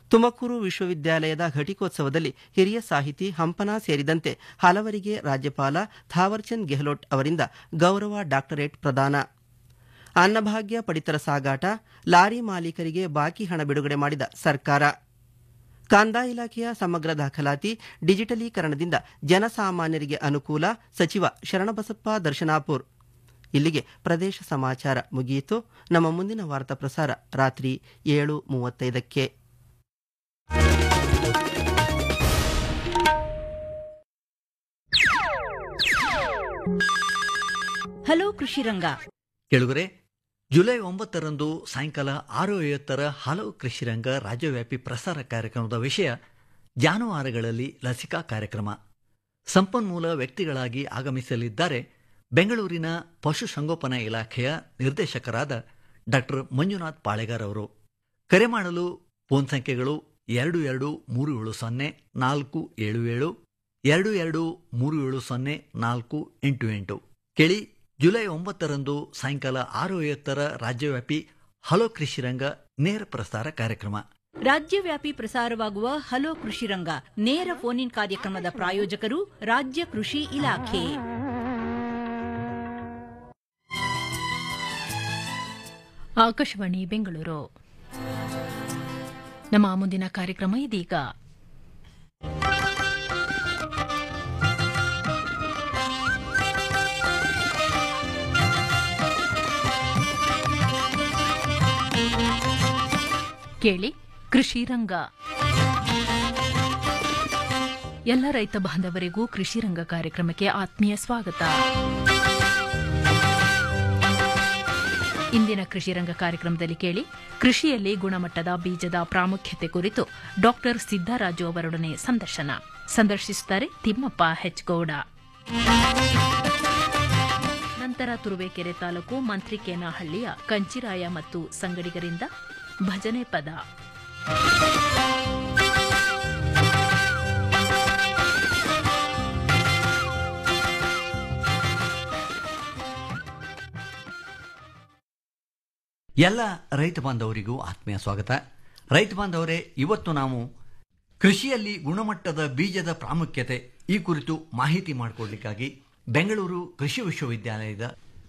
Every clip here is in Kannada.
ತುಮಕೂರು ವಿಶ್ವವಿದ್ಯಾಲಯದ ಘಟಿಕೋತ್ಸವದಲ್ಲಿ ಹಿರಿಯ ಸಾಹಿತಿ ಹಂಪನ ಸೇರಿದಂತೆ ಹಲವರಿಗೆ ರಾಜ್ಯಪಾಲ ಥಾವರ್ಚಂದ್ ಗೆಹ್ಲೋಟ್ ಅವರಿಂದ ಗೌರವ ಡಾಕ್ಟರೇಟ್ ಪ್ರದಾನ ಅನ್ನಭಾಗ್ಯ ಪಡಿತರ ಸಾಗಾಟ ಲಾರಿ ಮಾಲೀಕರಿಗೆ ಬಾಕಿ ಹಣ ಬಿಡುಗಡೆ ಮಾಡಿದ ಸರ್ಕಾರ ಕಂದಾಯ ಇಲಾಖೆಯ ಸಮಗ್ರ ದಾಖಲಾತಿ ಡಿಜಿಟಲೀಕರಣದಿಂದ ಜನಸಾಮಾನ್ಯರಿಗೆ ಅನುಕೂಲ ಸಚಿವ ಶರಣಬಸಪ್ಪ ದರ್ಶನಾಪುರ್ ಇಲ್ಲಿಗೆ ಪ್ರದೇಶ ಸಮಾಚಾರ ಮುಗಿಯಿತು ನಮ್ಮ ಮುಂದಿನ ವಾರ್ತಾ ಪ್ರಸಾರ ರಾತ್ರಿ ಏಳು ಮೂವತ್ತೈದಕ್ಕೆ ಹಲೋ ಕೃಷಿ ರಂಗ ಕೆಳಗರೆ ಜುಲೈ ಒಂಬತ್ತರಂದು ಸಾಯಂಕಾಲ ಆರು ಐವತ್ತರ ಹಲವು ಕೃಷಿರಂಗ ರಾಜ್ಯವ್ಯಾಪಿ ಪ್ರಸಾರ ಕಾರ್ಯಕ್ರಮದ ವಿಷಯ ಜಾನುವಾರುಗಳಲ್ಲಿ ಲಸಿಕಾ ಕಾರ್ಯಕ್ರಮ ಸಂಪನ್ಮೂಲ ವ್ಯಕ್ತಿಗಳಾಗಿ ಆಗಮಿಸಲಿದ್ದಾರೆ ಬೆಂಗಳೂರಿನ ಪಶುಸಂಗೋಪನಾ ಇಲಾಖೆಯ ನಿರ್ದೇಶಕರಾದ ಡಾಕ್ಟರ್ ಮಂಜುನಾಥ್ ಪಾಳೆಗಾರ್ ಅವರು ಕರೆ ಮಾಡಲು ಫೋನ್ ಸಂಖ್ಯೆಗಳು ಎರಡು ಎರಡು ಮೂರು ಏಳು ಸೊನ್ನೆ ನಾಲ್ಕು ಏಳು ಏಳು ಎರಡು ಎರಡು ಮೂರು ಏಳು ಸೊನ್ನೆ ನಾಲ್ಕು ಎಂಟು ಎಂಟು ಕೇಳಿ ಜುಲೈ ಒಂಬತ್ತರಂದು ಸಾಯಂಕಾಲ ಆರು ಐವತ್ತರ ರಾಜ್ಯವ್ಯಾಪಿ ಹಲೋ ಕೃಷಿರಂಗ ನೇರ ಪ್ರಸಾರ ಕಾರ್ಯಕ್ರಮ ರಾಜ್ಯವ್ಯಾಪಿ ಪ್ರಸಾರವಾಗುವ ಹಲೋ ಕೃಷಿ ರಂಗ ನೇರ ಫೋನ್ ಇನ್ ಕಾರ್ಯಕ್ರಮದ ಪ್ರಾಯೋಜಕರು ರಾಜ್ಯ ಕೃಷಿ ಇಲಾಖೆ ಆಕಾಶವಾಣಿ ಬೆಂಗಳೂರು ನಮ್ಮ ಮುಂದಿನ ಕಾರ್ಯಕ್ರಮ ಇದೀಗ ಕೇಳಿ ಕೃಷಿ ರಂಗ ಎಲ್ಲ ರೈತ ಬಾಂಧವರಿಗೂ ಕೃಷಿ ರಂಗ ಕಾರ್ಯಕ್ರಮಕ್ಕೆ ಆತ್ಮೀಯ ಸ್ವಾಗತ ಇಂದಿನ ಕೃಷಿ ರಂಗ ಕಾರ್ಯಕ್ರಮದಲ್ಲಿ ಕೇಳಿ ಕೃಷಿಯಲ್ಲಿ ಗುಣಮಟ್ಟದ ಬೀಜದ ಪ್ರಾಮುಖ್ಯತೆ ಕುರಿತು ಡಾಕ್ಟರ್ ಸಿದ್ದರಾಜು ಅವರೊಡನೆ ಸಂದರ್ಶನ ಸಂದರ್ಶಿಸುತ್ತಾರೆ ತಿಮ್ಮಪ್ಪ ಹೆಚ್ಗೌಡ ನಂತರ ತುರುವೇಕೆರೆ ತಾಲೂಕು ಮಂತ್ರಿಕೇನಹಳ್ಳಿಯ ಕಂಚಿರಾಯ ಮತ್ತು ಸಂಗಡಿಗರಿಂದ ಭಜನೆ ಪದ ಎಲ್ಲ ರೈತ ಬಾಂಧವರಿಗೂ ಆತ್ಮೀಯ ಸ್ವಾಗತ ರೈತ ಬಾಂಧವರೇ ಇವತ್ತು ನಾವು ಕೃಷಿಯಲ್ಲಿ ಗುಣಮಟ್ಟದ ಬೀಜದ ಪ್ರಾಮುಖ್ಯತೆ ಈ ಕುರಿತು ಮಾಹಿತಿ ಮಾಡಿಕೊಡ್ಲಿಕ್ಕಾಗಿ ಬೆಂಗಳೂರು ಕೃಷಿ ವಿಶ್ವವಿದ್ಯಾಲಯದ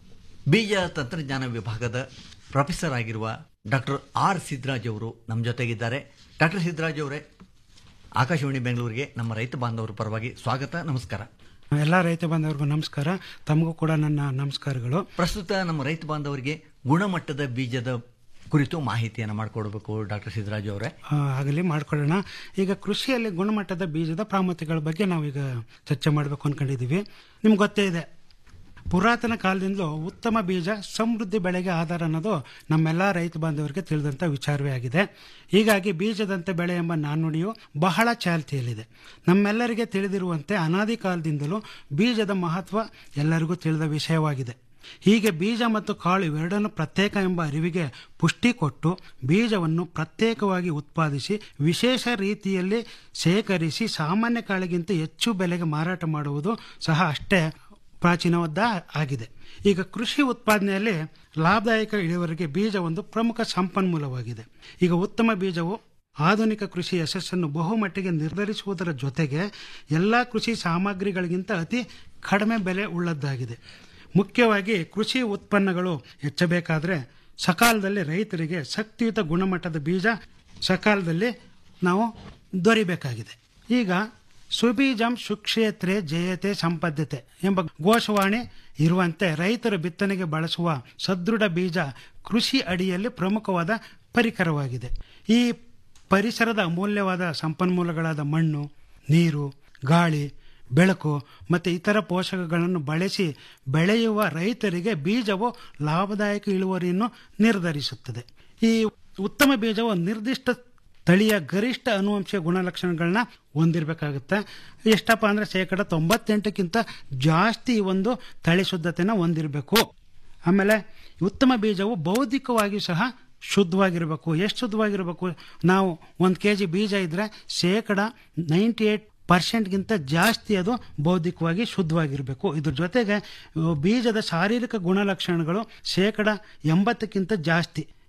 ಬೀಜ ತಂತ್ರಜ್ಞಾನ ವಿಭಾಗದ ಪ್ರೊಫೆಸರ್ ಆಗಿರುವ ಡಾಕ್ಟರ್ ಆರ್ ಸಿದ್ದರಾಜ್ ಅವರು ನಮ್ಮ ಜೊತೆಗಿದ್ದಾರೆ ಡಾಕ್ಟರ್ ಸಿದ್ದರಾಜ್ ಅವರೇ ಆಕಾಶವಾಣಿ ಬೆಂಗಳೂರಿಗೆ ನಮ್ಮ ರೈತ ಬಾಂಧವರ ಪರವಾಗಿ ಸ್ವಾಗತ ನಮಸ್ಕಾರ ಎಲ್ಲ ರೈತ ಬಾಂಧವರಿಗೂ ನಮಸ್ಕಾರ ತಮಗೂ ಕೂಡ ನನ್ನ ನಮಸ್ಕಾರಗಳು ಪ್ರಸ್ತುತ ನಮ್ಮ ರೈತ ಬಾಂಧವರಿಗೆ ಗುಣಮಟ್ಟದ ಬೀಜದ ಕುರಿತು ಮಾಹಿತಿಯನ್ನು ಮಾಡಿಕೊಡ್ಬೇಕು ಡಾಕ್ಟರ್ ಸಿದ್ದರಾಜ್ ಅವರೇ ಆ, ಆಗಲಿ ಮಾಡ್ಕೊಳ್ಳೋಣ ಈಗ ಕೃಷಿಯಲ್ಲಿ ಗುಣಮಟ್ಟದ ಬೀಜದ ಪ್ರಾಮುಖ್ಯತೆಗಳ ಬಗ್ಗೆ ನಾವೀಗ ಚರ್ಚೆ ಮಾಡಬೇಕು ಅನ್ಕೊಂಡಿದೀವಿ ನಿಮ್ಗೆ ಗೊತ್ತೇ ಇದೆ ಪುರಾತನ ಕಾಲದಿಂದಲೂ ಉತ್ತಮ ಬೀಜ ಸಮೃದ್ಧಿ ಬೆಳೆಗೆ ಆಧಾರ ಅನ್ನೋದು ನಮ್ಮೆಲ್ಲ ರೈತ ಬಾಂಧವರಿಗೆ ತಿಳಿದಂಥ ವಿಚಾರವೇ ಆಗಿದೆ ಹೀಗಾಗಿ ಬೀಜದಂತೆ ಬೆಳೆ ಎಂಬ ನಾಣ್ಣುಡಿಯು ಬಹಳ ಚಾಲ್ತಿಯಲ್ಲಿದೆ ನಮ್ಮೆಲ್ಲರಿಗೆ ತಿಳಿದಿರುವಂತೆ ಅನಾದಿ ಕಾಲದಿಂದಲೂ ಬೀಜದ ಮಹತ್ವ ಎಲ್ಲರಿಗೂ ತಿಳಿದ ವಿಷಯವಾಗಿದೆ ಹೀಗೆ ಬೀಜ ಮತ್ತು ಕಾಳು ಇವೆರಡನ್ನು ಪ್ರತ್ಯೇಕ ಎಂಬ ಅರಿವಿಗೆ ಪುಷ್ಟಿ ಕೊಟ್ಟು ಬೀಜವನ್ನು ಪ್ರತ್ಯೇಕವಾಗಿ ಉತ್ಪಾದಿಸಿ ವಿಶೇಷ ರೀತಿಯಲ್ಲಿ ಶೇಖರಿಸಿ ಸಾಮಾನ್ಯ ಕಾಳಿಗಿಂತ ಹೆಚ್ಚು ಬೆಲೆಗೆ ಮಾರಾಟ ಮಾಡುವುದು ಸಹ ಅಷ್ಟೇ ಪ್ರಾಚೀನವಾದ ಆಗಿದೆ ಈಗ ಕೃಷಿ ಉತ್ಪಾದನೆಯಲ್ಲಿ ಲಾಭದಾಯಕ ಇಳುವರಿಗೆ ಬೀಜ ಒಂದು ಪ್ರಮುಖ ಸಂಪನ್ಮೂಲವಾಗಿದೆ ಈಗ ಉತ್ತಮ ಬೀಜವು ಆಧುನಿಕ ಕೃಷಿ ಯಶಸ್ಸನ್ನು ಬಹುಮಟ್ಟಿಗೆ ನಿರ್ಧರಿಸುವುದರ ಜೊತೆಗೆ ಎಲ್ಲ ಕೃಷಿ ಸಾಮಗ್ರಿಗಳಿಗಿಂತ ಅತಿ ಕಡಿಮೆ ಬೆಲೆ ಉಳ್ಳದ್ದಾಗಿದೆ ಮುಖ್ಯವಾಗಿ ಕೃಷಿ ಉತ್ಪನ್ನಗಳು ಹೆಚ್ಚಬೇಕಾದ್ರೆ ಸಕಾಲದಲ್ಲಿ ರೈತರಿಗೆ ಶಕ್ತಿಯುತ ಗುಣಮಟ್ಟದ ಬೀಜ ಸಕಾಲದಲ್ಲಿ ನಾವು ದೊರಿಬೇಕಾಗಿದೆ ಈಗ ಸುಬೀಜಂ ಸುಕ್ಷೇತ್ರೆ ಜಯತೆ ಸಂಪದ್ಯತೆ ಎಂಬ ಘೋಷವಾಣಿ ಇರುವಂತೆ ರೈತರು ಬಿತ್ತನೆಗೆ ಬಳಸುವ ಸದೃಢ ಬೀಜ ಕೃಷಿ ಅಡಿಯಲ್ಲಿ ಪ್ರಮುಖವಾದ ಪರಿಕರವಾಗಿದೆ ಈ ಪರಿಸರದ ಅಮೂಲ್ಯವಾದ ಸಂಪನ್ಮೂಲಗಳಾದ ಮಣ್ಣು ನೀರು ಗಾಳಿ ಬೆಳಕು ಮತ್ತು ಇತರ ಪೋಷಕಗಳನ್ನು ಬಳಸಿ ಬೆಳೆಯುವ ರೈತರಿಗೆ ಬೀಜವು ಲಾಭದಾಯಕ ಇಳುವರಿಯನ್ನು ನಿರ್ಧರಿಸುತ್ತದೆ ಈ ಉತ್ತಮ ಬೀಜವು ನಿರ್ದಿಷ್ಟ ತಳಿಯ ಗರಿಷ್ಠ ಅನುವಂಶೀಯ ಗುಣಲಕ್ಷಣಗಳನ್ನ ಹೊಂದಿರಬೇಕಾಗುತ್ತೆ ಎಷ್ಟಪ್ಪ ಅಂದರೆ ಶೇಕಡ ತೊಂಬತ್ತೆಂಟಕ್ಕಿಂತ ಜಾಸ್ತಿ ಈ ಒಂದು ತಳಿ ಶುದ್ಧತೆನ ಹೊಂದಿರಬೇಕು ಆಮೇಲೆ ಉತ್ತಮ ಬೀಜವು ಬೌದ್ಧಿಕವಾಗಿ ಸಹ ಶುದ್ಧವಾಗಿರಬೇಕು ಎಷ್ಟು ಶುದ್ಧವಾಗಿರಬೇಕು ನಾವು ಒಂದು ಕೆ ಜಿ ಬೀಜ ಇದ್ದರೆ ಶೇಕಡ ನೈಂಟಿ ಏಟ್ ಪರ್ಸೆಂಟ್ಗಿಂತ ಜಾಸ್ತಿ ಅದು ಬೌದ್ಧಿಕವಾಗಿ ಶುದ್ಧವಾಗಿರಬೇಕು ಇದ್ರ ಜೊತೆಗೆ ಅಹ್, ಬೀಜದ ಶಾರೀರಿಕ ಗುಣಲಕ್ಷಣಗಳು ಶೇಕಡ ಎಂಬತ್ತಕ್ಕಿಂತ ಜಾಸ್ತಿ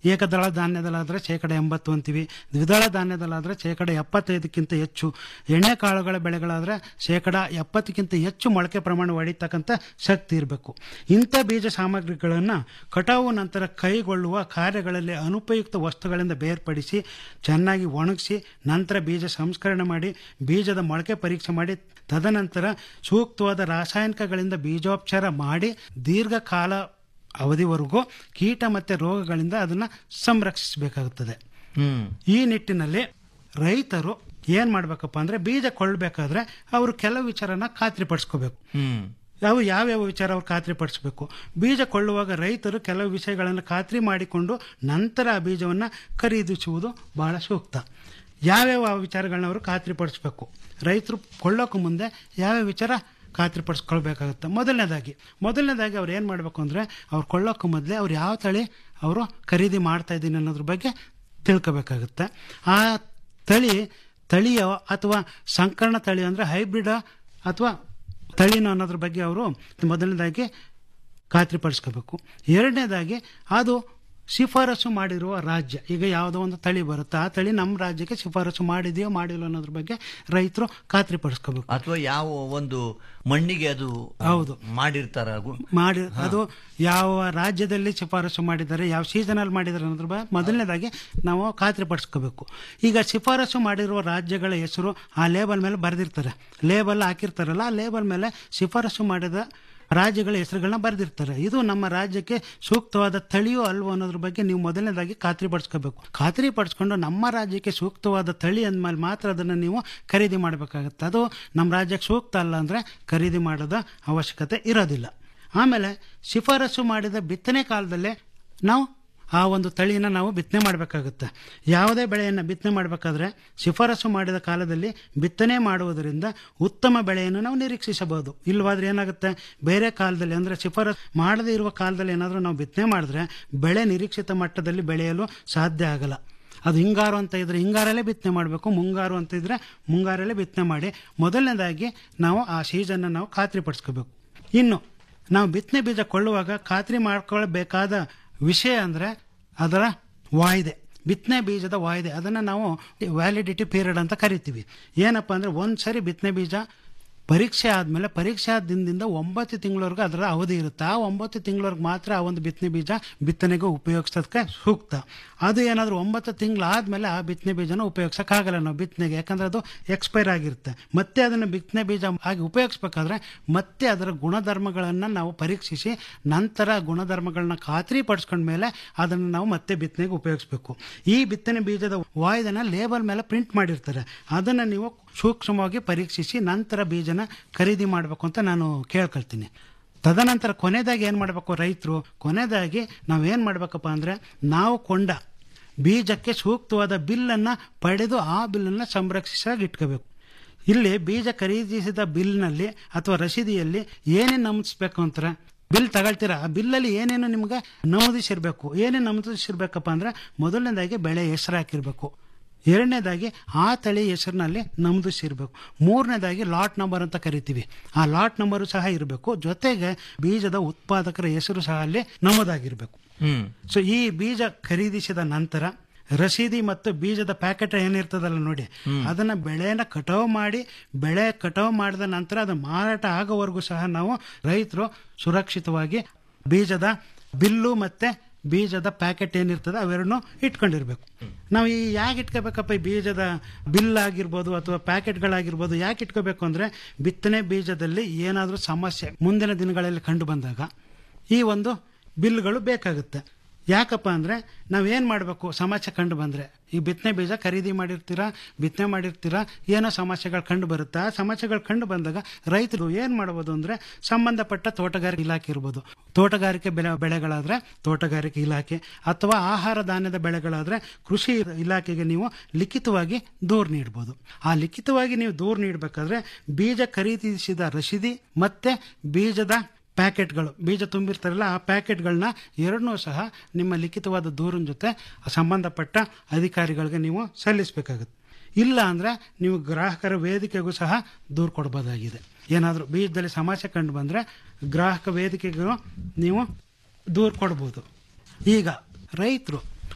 ಏಕದಳ ಧಾನ್ಯದಲ್ಲಾದರೆ ಶೇಕಡ ಎಂಬತ್ತು ಅಂತೀವಿ ದ್ವಿದಳ ಧಾನ್ಯದಲ್ಲಾದರೆ ಶೇಕಡ ಎಪ್ಪತ್ತೈದಕ್ಕಿಂತ ಹೆಚ್ಚು ಎಣ್ಣೆ ಕಾಳುಗಳ ಬೆಳೆಗಳಾದರೆ ಶೇಕಡ ಎಪ್ಪತ್ತಕ್ಕಿಂತ ಹೆಚ್ಚು ಮೊಳಕೆ ಪ್ರಮಾಣ ಹೊಡಿತಕ್ಕಂಥ ಶಕ್ತಿ ಇರಬೇಕು ಇಂಥ ಬೀಜ ಸಾಮಗ್ರಿಗಳನ್ನು ಕಟಾವು ನಂತರ ಕೈಗೊಳ್ಳುವ ಕಾರ್ಯಗಳಲ್ಲಿ ಅನುಪಯುಕ್ತ ವಸ್ತುಗಳಿಂದ ಬೇರ್ಪಡಿಸಿ ಚೆನ್ನಾಗಿ ಒಣಗಿಸಿ ನಂತರ ಬೀಜ ಸಂಸ್ಕರಣೆ ಮಾಡಿ ಬೀಜದ ಮೊಳಕೆ ಪರೀಕ್ಷೆ ಮಾಡಿ ತದನಂತರ ಸೂಕ್ತವಾದ ರಾಸಾಯನಿಕಗಳಿಂದ ಬೀಜೋಪಚಾರ ಮಾಡಿ ದೀರ್ಘಕಾಲ ಅವಧಿವರೆಗೂ ಕೀಟ ಮತ್ತು ರೋಗಗಳಿಂದ ಅದನ್ನು ಸಂರಕ್ಷಿಸಬೇಕಾಗುತ್ತದೆ ಹ್ಮ್ ಈ ನಿಟ್ಟಿನಲ್ಲಿ ರೈತರು ಏನು ಮಾಡಬೇಕಪ್ಪ ಅಂದರೆ ಬೀಜ ಕೊಳ್ಳಬೇಕಾದ್ರೆ ಅವರು ಕೆಲವು ವಿಚಾರನ ಖಾತ್ರಿಪಡಿಸ್ಕೋಬೇಕು ಹ್ಮ್ ಯಾವ ಯಾವ್ಯಾವ ವಿಚಾರ ಅವ್ರು ಖಾತ್ರಿಪಡಿಸಬೇಕು ಬೀಜ ಕೊಳ್ಳುವಾಗ ರೈತರು ಕೆಲವು ವಿಷಯಗಳನ್ನು ಖಾತ್ರಿ ಮಾಡಿಕೊಂಡು ನಂತರ ಆ ಬೀಜವನ್ನು ಖರೀದಿಸುವುದು ಬಹಳ ಸೂಕ್ತ ಯಾವ್ಯಾವ ವಿಚಾರಗಳನ್ನ ಅವರು ಖಾತ್ರಿಪಡಿಸ್ಬೇಕು ರೈತರು ಕೊಳ್ಳೋಕ್ಕೂ ಮುಂದೆ ಯಾವ್ಯಾವ ವಿಚಾರ ಖಾತ್ರಿಪಡಿಸ್ಕೊಳ್ಬೇಕಾಗುತ್ತೆ ಮೊದಲನೇದಾಗಿ ಮೊದಲನೇದಾಗಿ ಅವ್ರು ಏನು ಮಾಡಬೇಕು ಅಂದರೆ ಅವ್ರು ಕೊಳ್ಳೋಕ್ಕೂ ಮೊದಲೇ ಅವ್ರು ಯಾವ ತಳಿ ಅವರು ಖರೀದಿ ಮಾಡ್ತಾ ಇದ್ದೀನಿ ಅನ್ನೋದ್ರ ಬಗ್ಗೆ ತಿಳ್ಕೋಬೇಕಾಗುತ್ತೆ ಆ ತಳಿ ತಳಿಯೋ ಅಥವಾ ಸಂಕರಣ ತಳಿ ಅಂದರೆ ಹೈಬ್ರಿಡ ಅಥವಾ ತಳಿನೋ ಅನ್ನೋದ್ರ ಬಗ್ಗೆ ಅವರು ಮೊದಲನೇದಾಗಿ ಖಾತ್ರಿಪಡಿಸ್ಕೋಬೇಕು ಎರಡನೇದಾಗಿ ಅದು ಶಿಫಾರಸು ಮಾಡಿರುವ ರಾಜ್ಯ ಈಗ ಯಾವುದೋ ಒಂದು ತಳಿ ಬರುತ್ತೆ ಆ ತಳಿ ನಮ್ಮ ರಾಜ್ಯಕ್ಕೆ ಶಿಫಾರಸು ಮಾಡಿದೆಯೋ ಮಾಡಿಲ್ಲ ಅನ್ನೋದ್ರ ಬಗ್ಗೆ ರೈತರು ಖಾತ್ರಿಪಡಿಸ್ಕೋಬೇಕು ಅಥವಾ ಯಾವ ಒಂದು ಮಣ್ಣಿಗೆ ಅದು ಹೌದು. ಮಾಡಿರ್ತಾರ ಮಾಡಿ ಅದು ಯಾವ ರಾಜ್ಯದಲ್ಲಿ ಶಿಫಾರಸು ಮಾಡಿದ್ದಾರೆ ಯಾವ ಸೀಸನಲ್ಲಿ ಮಾಡಿದ್ದಾರೆ ಅನ್ನೋದ್ರ ಬಗ್ಗೆ ಮೊದಲನೇದಾಗಿ ನಾವು ಖಾತ್ರಿಪಡಿಸ್ಕೋಬೇಕು ಈಗ ಶಿಫಾರಸು ಮಾಡಿರುವ ರಾಜ್ಯಗಳ ಹೆಸರು ಆ ಲೇಬಲ್ ಮೇಲೆ ಬರೆದಿರ್ತಾರೆ ಲೇಬಲ್ ಹಾಕಿರ್ತಾರಲ್ಲ ಆ ಲೇಬಲ್ ಮೇಲೆ ಶಿಫಾರಸು ಮಾಡಿದ ರಾಜ್ಯಗಳ ಹೆಸರುಗಳನ್ನ ಬರೆದಿರ್ತಾರೆ ಇದು ನಮ್ಮ ರಾಜ್ಯಕ್ಕೆ ಸೂಕ್ತವಾದ ತಳಿಯೋ ಅಲ್ವೋ ಅನ್ನೋದ್ರ ಬಗ್ಗೆ ನೀವು ಮೊದಲನೇದಾಗಿ ಖಾತ್ರಿಪಡಿಸ್ಕೋಬೇಕು ಖಾತ್ರಿಪಡಿಸ್ಕೊಂಡು ನಮ್ಮ ರಾಜ್ಯಕ್ಕೆ ಸೂಕ್ತವಾದ ತಳಿ ಅಂದಮೇಲೆ ಮಾತ್ರ ಅದನ್ನು ನೀವು ಖರೀದಿ ಮಾಡಬೇಕಾಗುತ್ತೆ ಅದು ನಮ್ಮ ರಾಜ್ಯಕ್ಕೆ ಸೂಕ್ತ ಅಲ್ಲ ಅಂದರೆ ಖರೀದಿ ಮಾಡೋದ ಅವಶ್ಯಕತೆ ಇರೋದಿಲ್ಲ ಆಮೇಲೆ ಶಿಫಾರಸು ಮಾಡಿದ ಬಿತ್ತನೆ ಕಾಲದಲ್ಲೇ ನಾವು ಆ ಒಂದು ತಳಿನ ನಾವು ಬಿತ್ತನೆ ಮಾಡಬೇಕಾಗುತ್ತೆ ಯಾವುದೇ ಬೆಳೆಯನ್ನು ಬಿತ್ತನೆ ಮಾಡಬೇಕಾದ್ರೆ ಶಿಫಾರಸು ಮಾಡಿದ ಕಾಲದಲ್ಲಿ ಬಿತ್ತನೆ ಮಾಡುವುದರಿಂದ ಉತ್ತಮ ಬೆಳೆಯನ್ನು ನಾವು ನಿರೀಕ್ಷಿಸಬಹುದು ಇಲ್ಲವಾದ್ರೆ ಏನಾಗುತ್ತೆ ಬೇರೆ ಕಾಲದಲ್ಲಿ ಅಂದರೆ ಶಿಫಾರಸು ಮಾಡದೇ ಇರುವ ಕಾಲದಲ್ಲಿ ಏನಾದರೂ ನಾವು ಬಿತ್ತನೆ ಮಾಡಿದ್ರೆ ಬೆಳೆ ನಿರೀಕ್ಷಿತ ಮಟ್ಟದಲ್ಲಿ ಬೆಳೆಯಲು ಸಾಧ್ಯ ಆಗಲ್ಲ ಅದು ಹಿಂಗಾರು ಅಂತ ಇದ್ರೆ ಹಿಂಗಾರಲ್ಲೇ ಬಿತ್ತನೆ ಮಾಡಬೇಕು ಮುಂಗಾರು ಅಂತ ಇದ್ರೆ ಮುಂಗಾರಲ್ಲೇ ಬಿತ್ತನೆ ಮಾಡಿ ಮೊದಲನೇದಾಗಿ ನಾವು ಆ ಸೀಸನ್ನ ನಾವು ಖಾತ್ರಿಪಡಿಸ್ಕೋಬೇಕು ಇನ್ನು ನಾವು ಬಿತ್ತನೆ ಬೀಜ ಕೊಳ್ಳುವಾಗ ಖಾತ್ರಿ ಮಾಡ್ಕೊಳ್ಬೇಕಾದ ವಿಷಯ ಅಂದರೆ ಅದರ ವಾಯ್ದೆ ಬಿತ್ತನೆ ಬೀಜದ ವಾಯ್ದೆ ಅದನ್ನು ನಾವು ವ್ಯಾಲಿಡಿಟಿ ಪೀರಿಯಡ್ ಅಂತ ಕರಿತೀವಿ ಏನಪ್ಪ ಅಂದರೆ ಒಂದು ಸರಿ ಬಿತ್ತನೆ ಬೀಜ ಪರೀಕ್ಷೆ ಆದಮೇಲೆ ಪರೀಕ್ಷೆ ಆದ ದಿನದಿಂದ ಒಂಬತ್ತು ತಿಂಗಳವರೆಗೂ ಅದರ ಅವಧಿ ಇರುತ್ತೆ ಆ ಒಂಬತ್ತು ತಿಂಗಳವರೆಗೆ ಮಾತ್ರ ಆ ಒಂದು ಬಿತ್ತನೆ ಬೀಜ ಬಿತ್ತನೆಗೆ ಉಪಯೋಗಿಸೋದಕ್ಕೆ ಸೂಕ್ತ ಅದು ಏನಾದರೂ ಒಂಬತ್ತು ತಿಂಗಳಾದಮೇಲೆ ಆ ಬಿತ್ತನೆ ಬೀಜನ ಉಪಯೋಗಿಸೋಕ್ಕಾಗಲ್ಲ ನಾವು ಬಿತ್ತನೆಗೆ ಯಾಕಂದರೆ ಅದು ಎಕ್ಸ್ಪೈರ್ ಆಗಿರುತ್ತೆ ಮತ್ತೆ ಅದನ್ನು ಬಿತ್ತನೆ ಬೀಜ ಆಗಿ ಉಪಯೋಗಿಸ್ಬೇಕಾದ್ರೆ ಮತ್ತೆ ಅದರ ಗುಣಧರ್ಮಗಳನ್ನು ನಾವು ಪರೀಕ್ಷಿಸಿ ನಂತರ ಗುಣಧರ್ಮಗಳನ್ನ ಖಾತ್ರಿಪಡಿಸ್ಕೊಂಡ ಮೇಲೆ ಅದನ್ನು ನಾವು ಮತ್ತೆ ಬಿತ್ತನೆಗೆ ಉಪಯೋಗಿಸ್ಬೇಕು ಈ ಬಿತ್ತನೆ ಬೀಜದ ವಾಯ್ದನ ಲೇಬಲ್ ಮೇಲೆ ಪ್ರಿಂಟ್ ಮಾಡಿರ್ತಾರೆ ಅದನ್ನು ನೀವು ಸೂಕ್ಷ್ಮವಾಗಿ ಪರೀಕ್ಷಿಸಿ ನಂತರ ಬೀಜನ ಖರೀದಿ ಮಾಡಬೇಕು ಅಂತ ನಾನು ಕೇಳ್ಕೊಳ್ತೀನಿ ತದನಂತರ ಕೊನೆದಾಗಿ ಏನು ಮಾಡಬೇಕು ರೈತರು ಕೊನೆದಾಗಿ ನಾವೇನು ಮಾಡಬೇಕಪ್ಪ ಅಂದರೆ ನಾವು ಕೊಂಡ ಬೀಜಕ್ಕೆ ಸೂಕ್ತವಾದ ಬಿಲ್ಲನ್ನು ಪಡೆದು ಆ ಬಿಲ್ಲನ್ನು ಸಂರಕ್ಷಿಸಾಗಿ ಇಟ್ಕೋಬೇಕು ಇಲ್ಲಿ ಬೀಜ ಖರೀದಿಸಿದ ಬಿಲ್ನಲ್ಲಿ ಅಥವಾ ರಸೀದಿಯಲ್ಲಿ ಏನೇನು ನಮೂದಿಸ್ಬೇಕು ಅಂತಾರೆ ಬಿಲ್ ತಗೊಳ್ತೀರಾ ಆ ಬಿಲ್ಲಲ್ಲಿ ಏನೇನು ನಿಮ್ಗೆ ನಮೂದಿಸಿರ್ಬೇಕು ಏನೇನು ನಮೂದಿಸಿರ್ಬೇಕಪ್ಪ ಅಂದ್ರೆ ಮೊದಲನೇದಾಗಿ ಬೆಳೆ ಹೆಸರು ಹಾಕಿರ್ಬೇಕು ಎರಡನೇದಾಗಿ ಆ ತಳಿ ಹೆಸರಿನಲ್ಲಿ ನಮೂದಿಸಿರ್ಬೇಕು ಮೂರನೇದಾಗಿ ಲಾಟ್ ನಂಬರ್ ಅಂತ ಕರಿತೀವಿ ಆ ಲಾಟ್ ನಂಬರು ಸಹ ಇರಬೇಕು ಜೊತೆಗೆ ಬೀಜದ ಉತ್ಪಾದಕರ ಹೆಸರು ಸಹ ಅಲ್ಲಿ ನಮೂದಾಗಿರ್ಬೇಕು ಹ್ಮ್ ಸೊ ಈ ಬೀಜ ಖರೀದಿಸಿದ ನಂತರ ರಸೀದಿ ಮತ್ತು ಬೀಜದ ಪ್ಯಾಕೆಟ್ ಏನಿರ್ತದಲ್ಲ ನೋಡಿ ಅದನ್ನ ಬೆಳೆನ ಕಟಾವು ಮಾಡಿ ಬೆಳೆ ಕಟಾವು ಮಾಡಿದ ನಂತರ ಅದು ಮಾರಾಟ ಆಗೋವರೆಗೂ ಸಹ ನಾವು ರೈತರು ಸುರಕ್ಷಿತವಾಗಿ ಬೀಜದ ಬಿಲ್ಲು ಮತ್ತೆ ಬೀಜದ ಪ್ಯಾಕೆಟ್ ಏನಿರ್ತದೆ ಅವೆರಡನ್ನೂ ಇಟ್ಕೊಂಡಿರ್ಬೇಕು ನಾವು ಈ ಯಾಕೆ ಇಟ್ಕೋಬೇಕಪ್ಪ ಈ ಬೀಜದ ಬಿಲ್ ಆಗಿರ್ಬೋದು ಅಥವಾ ಪ್ಯಾಕೆಟ್ಗಳಾಗಿರ್ಬೋದು ಯಾಕೆ ಇಟ್ಕೋಬೇಕು ಅಂದರೆ ಬಿತ್ತನೆ ಬೀಜದಲ್ಲಿ ಏನಾದರೂ ಸಮಸ್ಯೆ ಮುಂದಿನ ದಿನಗಳಲ್ಲಿ ಕಂಡು ಬಂದಾಗ ಈ ಒಂದು ಬಿಲ್ಗಳು ಬೇಕಾಗುತ್ತೆ ಯಾಕಪ್ಪ ಅಂದರೆ ನಾವೇನು ಮಾಡಬೇಕು ಸಮಸ್ಯೆ ಕಂಡು ಬಂದರೆ ಈ ಬಿತ್ತನೆ ಬೀಜ ಖರೀದಿ ಮಾಡಿರ್ತೀರಾ ಬಿತ್ತನೆ ಮಾಡಿರ್ತೀರಾ ಏನೋ ಸಮಸ್ಯೆಗಳು ಕಂಡು ಬರುತ್ತೆ ಆ ಸಮಸ್ಯೆಗಳು ಕಂಡು ಬಂದಾಗ ರೈತರು ಏನು ಮಾಡ್ಬೋದು ಅಂದರೆ ಸಂಬಂಧಪಟ್ಟ ತೋಟಗಾರಿಕೆ ಇಲಾಖೆ ಇರ್ಬೋದು ತೋಟಗಾರಿಕೆ ಬೆಳೆ ಬೆಳೆಗಳಾದರೆ ತೋಟಗಾರಿಕೆ ಇಲಾಖೆ ಅಥವಾ ಆಹಾರ ಧಾನ್ಯದ ಬೆಳೆಗಳಾದರೆ ಕೃಷಿ ಇಲಾಖೆಗೆ ನೀವು ಲಿಖಿತವಾಗಿ ದೂರು ನೀಡ್ಬೋದು ಆ ಲಿಖಿತವಾಗಿ ನೀವು ದೂರು ನೀಡಬೇಕಾದ್ರೆ ಬೀಜ ಖರೀದಿಸಿದ ರಸೀದಿ ಮತ್ತು ಬೀಜದ ಪ್ಯಾಕೆಟ್ಗಳು ಬೀಜ ತುಂಬಿರ್ತಾರಲ್ಲ ಆ ಪ್ಯಾಕೆಟ್ಗಳನ್ನ ಎರಡನ್ನೂ ಸಹ ನಿಮ್ಮ ಲಿಖಿತವಾದ ದೂರಿನ ಜೊತೆ ಸಂಬಂಧಪಟ್ಟ ಅಧಿಕಾರಿಗಳಿಗೆ ನೀವು ಸಲ್ಲಿಸಬೇಕಾಗುತ್ತೆ ಇಲ್ಲ ಅಂದರೆ ನೀವು ಗ್ರಾಹಕರ ವೇದಿಕೆಗೂ ಸಹ ದೂರು ಕೊಡ್ಬೋದಾಗಿದೆ ಏನಾದರೂ ಬೀಜದಲ್ಲಿ ಸಮಸ್ಯೆ ಕಂಡು ಬಂದರೆ ಗ್ರಾಹಕ ವೇದಿಕೆಗೂ ನೀವು ದೂರು ಕೊಡ್ಬೋದು ಈಗ ರೈತರು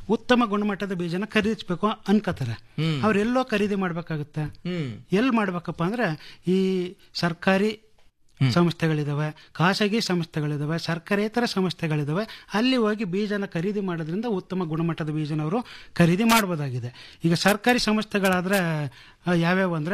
ಉತ್ತಮ ಗುಣಮಟ್ಟದ ಬೀಜನ ಖರೀದಿಸಬೇಕು ಅನ್ಕೋತಾರೆ ಅವ್ರೆಲ್ಲೋ ಖರೀದಿ ಮಾಡ್ಬೇಕಾಗುತ್ತೆ ಹ್ಮ್ ಎಲ್ಲಿ ಮಾಡ್ಬೇಕಪ್ಪ ಅಂದ್ರೆ ಈ ಸರ್ಕಾರಿ ಸಂಸ್ಥೆಗಳಿದಾವೆ ಖಾಸಗಿ ಸಂಸ್ಥೆಗಳಿದಾವೆ ಸರ್ಕಾರೇತರ ಸಂಸ್ಥೆಗಳಿದಾವೆ ಅಲ್ಲಿ ಹೋಗಿ ಬೀಜನ ಖರೀದಿ ಮಾಡೋದ್ರಿಂದ ಉತ್ತಮ ಗುಣಮಟ್ಟದ ಬೀಜನ ಅವರು ಖರೀದಿ ಮಾಡ್ಬೋದಾಗಿದೆ ಈಗ ಸರ್ಕಾರಿ ಸಂಸ್ಥೆಗಳಾದ್ರೆ ಆ, ಯಾವ್ಯಾವು ಅಂದ್ರೆ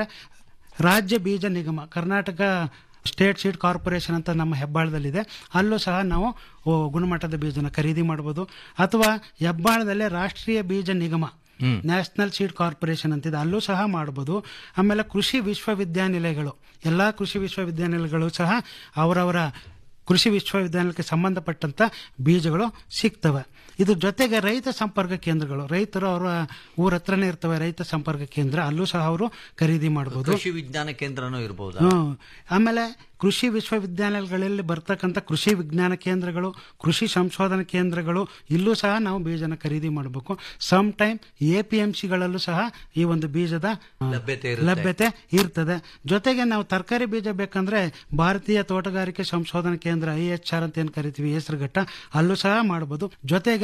ರಾಜ್ಯ ಬೀಜ ನಿಗಮ ಕರ್ನಾಟಕ ಸ್ಟೇಟ್ ಸೀಡ್ ಕಾರ್ಪೊರೇಷನ್ ಅಂತ ನಮ್ಮ ಹೆಬ್ಬಾಳದಲ್ಲಿದೆ ಅಲ್ಲೂ ಸಹ ನಾವು ಓ, ಗುಣಮಟ್ಟದ ಬೀಜನ ಖರೀದಿ ಮಾಡ್ಬೋದು ಅಥವಾ ಹೆಬ್ಬಾಳದಲ್ಲೇ ರಾಷ್ಟ್ರೀಯ ಬೀಜ ನಿಗಮ ನ್ಯಾಷನಲ್ ಸೀಡ್ ಕಾರ್ಪೊರೇಷನ್ ಅಂತಿದೆ ಅಲ್ಲೂ ಸಹ ಮಾಡ್ಬೋದು ಆಮೇಲೆ ಕೃಷಿ ವಿಶ್ವವಿದ್ಯಾನಿಲಯಗಳು ಎಲ್ಲ ಕೃಷಿ ವಿಶ್ವವಿದ್ಯಾನಿಲಯಗಳು ಸಹ ಅವರವರ ಕೃಷಿ ವಿಶ್ವವಿದ್ಯಾನಿಲಯಕ್ಕೆ ಸಂಬಂಧಪಟ್ಟಂತ ಬೀಜಗಳು ಸಿಗ್ತವೆ ಇದ್ರ ಜೊತೆಗೆ ರೈತ ಸಂಪರ್ಕ ಕೇಂದ್ರಗಳು ರೈತರು ಅವರ ಊರ ಹತ್ರನೇ ಇರ್ತವೆ ರೈತ ಸಂಪರ್ಕ ಕೇಂದ್ರ ಅಲ್ಲೂ ಸಹ ಅವರು ಖರೀದಿ ಮಾಡ್ಬೋದು ಕೃಷಿ ವಿಜ್ಞಾನ ಕೇಂದ್ರನೂ ಇರ್ಬೋದಾ ಹ್ಮ್. ಆಮೇಲೆ ಕೃಷಿ ವಿಶ್ವವಿದ್ಯಾಲಯಗಳಲ್ಲಿ ಬರ್ತಕ್ಕಂಥ ಕೃಷಿ ವಿಜ್ಞಾನ ಕೇಂದ್ರಗಳು ಕೃಷಿ ಸಂಶೋಧನಾ ಕೇಂದ್ರಗಳು ಇಲ್ಲೂ ಸಹ ನಾವು ಬೀಜನ ಖರೀದಿ ಮಾಡಬೇಕು some time A P M ಸಿಗಳಲ್ಲೂ ಸಹ ಈ ಒಂದು ಬೀಜದ ಆ, ಲಭ್ಯತೆ ಇರುತ್ತೆ. ಲಭ್ಯತೆ ಇರ್ತದೆ ಜೊತೆಗೆ ನಾವು ತರಕಾರಿ ಬೀಜ ಬೇಕಂದ್ರೆ ಭಾರತೀಯ ತೋಟಗಾರಿಕೆ ಸಂಶೋಧನಾ ಕೇಂದ್ರ ಐ ಎಚ್ ಆರ್ ಅಂತ ಏನ್ ಕರಿತೀವಿ ಹೆಸರುಘಟ್ಟ ಅಲ್ಲೂ ಸಹ ಮಾಡಬಹುದು ಜೊತೆಗೆ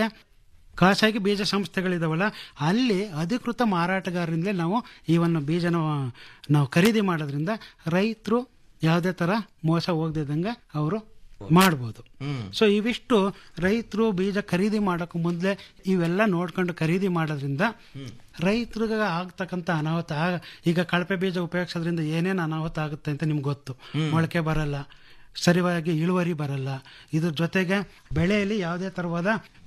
ಖಾಸಗಿ ಬೀಜ ಸಂಸ್ಥೆಗಳಿದಾವಲ್ಲ ಅಲ್ಲಿ ಅಧಿಕೃತ ಮಾರಾಟಗಾರರಿಂದಲೇ ನಾವು ಈ ಒಂದು ಬೀಜನ ನಾವು ಖರೀದಿ ಮಾಡೋದ್ರಿಂದ ರೈತರು ಯಾವುದೇ ತರ ಮೋಸ ಹೋಗ್ದಿದ್ದಂಗೆ ಅವರು ಮಾಡ್ಬೋದು ಸೊ ಇವಿಷ್ಟು ರೈತರು ಬೀಜ ಖರೀದಿ ಮಾಡೋಕೆ ಮೊದಲೇ ಇವೆಲ್ಲ ನೋಡ್ಕೊಂಡು ಖರೀದಿ ಮಾಡೋದ್ರಿಂದ ರೈತರಿಗೆ ಆಗ್ತಕ್ಕಂಥ ಅನಾಹುತ ಆಗ- ಈಗ ಕಳಪೆ ಬೀಜ ಉಪಯೋಗಿಸೋದ್ರಿಂದ ಏನೇನು ಅನಾಹುತ ಆಗುತ್ತೆ ಅಂತ ನಿಮ್ಗೆ ಗೊತ್ತು ಮೊಳಕೆ ಬರಲ್ಲ ಸರಿಯಾಗಿ ಇಳುವರಿ ಬರಲ್ಲ ಇದ್ರ ಜೊತೆಗೆ ಬೆಳೆಯಲ್ಲಿ ಯಾವುದೇ ತರವಾದ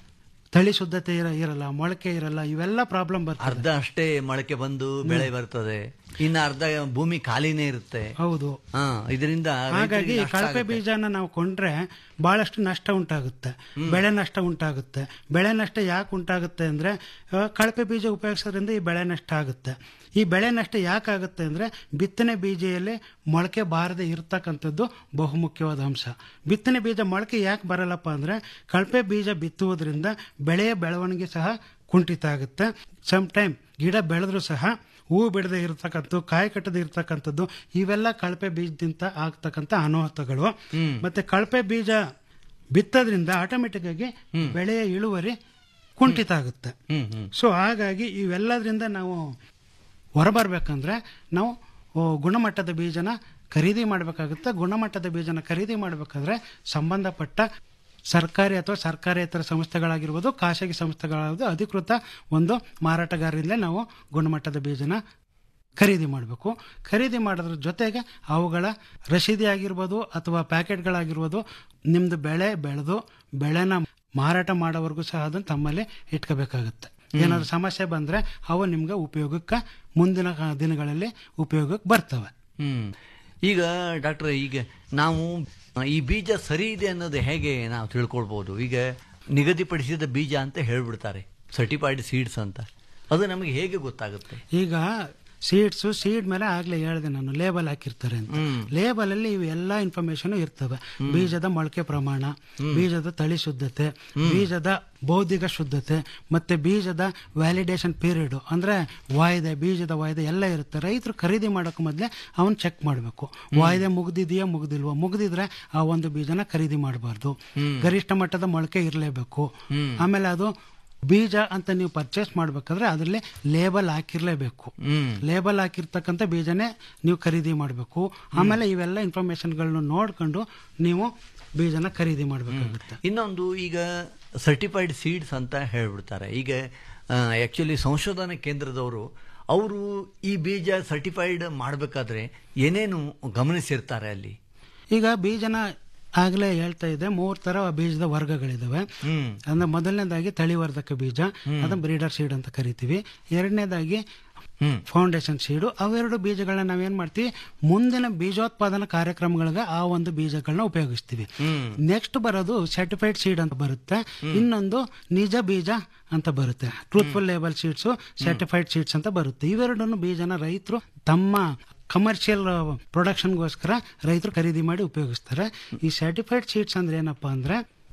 ತಳಿ ಶುದ್ಧತೆ ಇರ ಇರಲ್ಲ ಮೊಳಕೆ ಇರಲ್ಲ ಇವೆಲ್ಲ ಪ್ರಾಬ್ಲಮ್ ಬರ್ತದೆ ಅರ್ಧ ಅಷ್ಟೇ ಮೊಳಕೆ ಬಂದು ಬೆಳೆ ಬರ್ತದೆ ಇನ್ನು ಅರ್ಧ ಭೂಮಿ ಖಾಲಿನೇ ಇರುತ್ತೆ ಹೌದು ಹಾ ಇದರಿಂದ ಹಾಗಾಗಿ ಈ ಕಳಪೆ ಬೀಜನ ನಾವು ಕೊಂಡ್ರೆ ಬಹಳಷ್ಟು ನಷ್ಟ ಉಂಟಾಗುತ್ತೆ ಬೆಳೆ ನಷ್ಟ ಉಂಟಾಗುತ್ತೆ ಬೆಳೆ ನಷ್ಟ ಯಾಕೆ ಉಂಟಾಗುತ್ತೆ ಅಂದ್ರೆ ಆ, ಕಳಪೆ ಬೀಜ ಉಪಯೋಗಿಸೋದ್ರಿಂದ ಈ ಬೆಳೆ ನಷ್ಟ ಆಗುತ್ತೆ ಈ ಬೆಳೆ ನಷ್ಟ ಯಾಕಾಗುತ್ತೆ ಅಂದ್ರೆ ಬಿತ್ತನೆ ಬೀಜದಲ್ಲಿ ಮೊಳಕೆ ಬಾರದೆ ಇರ್ತಕ್ಕಂಥದ್ದು ಬಹುಮುಖ್ಯವಾದ ಅಂಶ ಬಿತ್ತನೆ ಬೀಜ ಮೊಳಕೆ ಯಾಕೆ ಬರಲ್ಲಪ್ಪ ಅಂದ್ರೆ ಕಳಪೆ ಬೀಜ ಬಿತ್ತುವುದರಿಂದ ಬೆಳೆಯ ಬೆಳವಣಿಗೆ ಸಹ ಕುಂಠಿತ ಆಗುತ್ತೆ ಸಮ್ ಟೈಮ್ ಗಿಡ ಬೆಳೆದ್ರೂ ಸಹ ಹೂ ಬಿಡದೆ ಇರತಕ್ಕಂಥದ್ದು ಕಾಯಿ ಕಟ್ಟದೆ ಇರತಕ್ಕಂಥದ್ದು ಇವೆಲ್ಲ ಕಳಪೆ ಬೀಜದಿಂದ ಆಗ್ತಕ್ಕಂಥ ಅನಾಹುತಗಳು ಮತ್ತೆ ಕಳಪೆ ಬೀಜ ಬಿತ್ತೋದ್ರಿಂದ ಆಟೋಮೆಟಿಕ್ ಆಗಿ ಬೆಳೆಯ ಇಳುವರಿ ಕುಂಠಿತ ಆಗುತ್ತೆ ಸೊ ಹಾಗಾಗಿ ಇವೆಲ್ಲದರಿಂದ ನಾವು ಹೊರಬರ್ಬೇಕಂದ್ರೆ ನಾವು ಓ, ಗುಣಮಟ್ಟದ ಬೀಜನ ಖರೀದಿ ಮಾಡಬೇಕಾಗುತ್ತೆ ಗುಣಮಟ್ಟದ ಬೀಜನ ಖರೀದಿ ಮಾಡಬೇಕಾದ್ರೆ ಸಂಬಂಧಪಟ್ಟ ಸರ್ಕಾರಿ ಅಥವಾ ಸರ್ಕಾರೇತರ ಸಂಸ್ಥೆಗಳಾಗಿರ್ಬೋದು ಖಾಸಗಿ ಸಂಸ್ಥೆಗಳಾಗಿರ್ಬೋದು ಅಧಿಕೃತ ಒಂದು ಮಾರಾಟಗಾರರಿಂದಲೇ ನಾವು ಗುಣಮಟ್ಟದ ಬೀಜನ ಖರೀದಿ ಮಾಡಬೇಕು ಖರೀದಿ ಮಾಡೋದ್ರ ಜೊತೆಗೆ ಅವುಗಳ ರಸೀದಿ ಆಗಿರ್ಬೋದು ಅಥವಾ ಪ್ಯಾಕೆಟ್ಗಳಾಗಿರ್ಬೋದು ನಿಮ್ದು ಬೆಳೆ ಬೆಳೆದು ಬೆಳೆನ ಮಾರಾಟ ಮಾಡೋವರೆಗೂ ಸಹ ಅದನ್ನು ತಮ್ಮಲ್ಲಿ ಇಟ್ಕೋಬೇಕಾಗುತ್ತೆ ಏನಾದ್ರು ಸಮಸ್ಯೆ ಬಂದ್ರೆ ಅವು ನಿಮ್ಗೆ ಉಪಯೋಗಕ್ಕೆ ಮುಂದಿನ ಕ- ದಿನಗಳಲ್ಲಿ ಉಪಯೋಗಕ್ಕೆ ಬರ್ತವೆ ಹ್ಮ್ ಈಗ ಡಾಕ್ಟರ್ ಈಗ ನಾವು ಈ ಬೀಜ ಸರಿ ಇದೆ ಅನ್ನೋದು ಹೇಗೆ ನಾವು ತಿಳ್ಕೊಳ್ಬಹುದು ಈಗ ನಿಗದಿಪಡಿಸಿದ ಬೀಜ ಅಂತ ಹೇಳ್ಬಿಡ್ತಾರೆ ಸರ್ಟಿಫೈಡ್ ಸೀಡ್ಸ್ ಅಂತ ಅದು ನಮಗೆ ಹೇಗೆ ಗೊತ್ತಾಗುತ್ತೆ ಈಗ ಸೀಡ್ಸ್ ಸೀಡ್ ಮೇಲೆ ಆಗ್ಲೇ ಹೇಳಿದೆ ನಾನು ಲೇಬಲ್ ಹಾಕಿರ್ತಾರೆ ಅಂತ ಲೇಬಲ್ ಅಲ್ಲಿ ಇವೆಲ್ಲ ಇನ್ಫಾರ್ಮೇಶನ್ ಇರ್ತವೆ ಬೀಜದ ಮೊಳಕೆ ಪ್ರಮಾಣ ಬೀಜದ ತಳಿ ಶುದ್ಧತೆ ಬೀಜದ ಬೌದ್ಧಿಕ ಶುದ್ಧತೆ ಮತ್ತೆ ಬೀಜದ ವ್ಯಾಲಿಡೇಷನ್ ಪೀರಿಯಡ್ ಅಂದ್ರೆ ವಾಯ್ದೆ ಬೀಜದ ವಾಯ್ದೆ ಎಲ್ಲ ಇರುತ್ತೆ ರೈತರು ಖರೀದಿ ಮಾಡೋಕೆ ಮೊದಲೇ ಅವನ್ ಚೆಕ್ ಮಾಡಬೇಕು ವಾಯ್ದೆ ಮುಗ್ದಿದೆಯಾ ಮುಗ್ದಿಲ್ವಾ ಮುಗ್ದಿದ್ರೆ ಆ ಒಂದು ಬೀಜನ ಖರೀದಿ ಮಾಡಬಾರ್ದು ಗರಿಷ್ಠ ಮಟ್ಟದ ಮೊಳಕೆ ಇರಲೇಬೇಕು ಆಮೇಲೆ ಅದು ಬೀಜ ಅಂತ ನೀವು ಪರ್ಚೇಸ್ ಮಾಡ್ಬೇಕಾದ್ರೆ ಅದರಲ್ಲಿ ಲೇಬಲ್ ಹಾಕಿರ್ಲೇಬೇಕು ಲೇಬಲ್ ಹಾಕಿರ್ತಕ್ಕಂಥ ಬೀಜನೇ ನೀವು ಖರೀದಿ ಮಾಡಬೇಕು ಆಮೇಲೆ ಇವೆಲ್ಲ ಇನ್ಫಾರ್ಮೇಶನ್ಗಳನ್ನ ನೋಡ್ಕೊಂಡು ನೀವು ಬೀಜನ ಖರೀದಿ ಮಾಡಬೇಕಾಗುತ್ತೆ ಇನ್ನೊಂದು ಈಗ ಸರ್ಟಿಫೈಡ್ ಸೀಡ್ಸ್ ಅಂತ ಹೇಳ್ಬಿಡ್ತಾರೆ ಈಗ ಆಕ್ಚುಲಿ ಸಂಶೋಧನಾ ಕೇಂದ್ರದವರು ಅವರು ಈ ಬೀಜ ಸರ್ಟಿಫೈಡ್ ಮಾಡಬೇಕಾದ್ರೆ ಏನೇನು ಗಮನಿಸಿರ್ತಾರೆ ಅಲ್ಲಿ ಈಗ ಬೀಜನ ಆಗ್ಲೇ ಹೇಳ್ತಾ ಇದೆ ಮೂರ್ ತರ ಬೀಜದ ವರ್ಗಗಳಿದಾವೆ ಅಂದ್ರೆ ಮೊದಲನೇದಾಗಿ ತಳಿವರ್ಧಕ ಬೀಜ ಅದನ್ನ ಬ್ರೀಡರ್ ಸೀಡ್ ಅಂತ ಕರಿತೀವಿ ಎರಡನೇದಾಗಿ ಫೌಂಡೇಶನ್ ಸೀಡು ಅವೆರಡು ಬೀಜಗಳನ್ನ ನಾವೇನ್ ಮಾಡ್ತೀವಿ ಮುಂದಿನ ಬೀಜೋತ್ಪಾದನಾ ಕಾರ್ಯಕ್ರಮಗಳಿಗೆ ಆ ಒಂದು ಬೀಜಗಳನ್ನ ಉಪಯೋಗಿಸ್ತೀವಿ ನೆಕ್ಸ್ಟ್ ಬರೋದು ಸರ್ಟಿಫೈಡ್ ಸೀಡ್ ಅಂತ ಬರುತ್ತೆ ಇನ್ನೊಂದು ನಿಜ ಬೀಜ ಅಂತ ಬರುತ್ತೆ truthful label seeds certified seeds ಅಂತ ಬರುತ್ತೆ ಇವೆರಡನ್ನು ಬೀಜನ ರೈತರು ತಮ್ಮ ಕಮರ್ಷಿಯಲ್ ಪ್ರೊಡಕ್ಷನ್ಗೋಸ್ಕರ ರೈತರು ಖರೀದಿ ಮಾಡಿ ಉಪಯೋಗಿಸ್ತಾರೆ ಈ ಸರ್ಟಿಫೈಡ್ ಸೀಡ್ಸ್ ಅಂದ್ರೆ ಏನಪ್ಪಾ ಅಂದ್ರೆ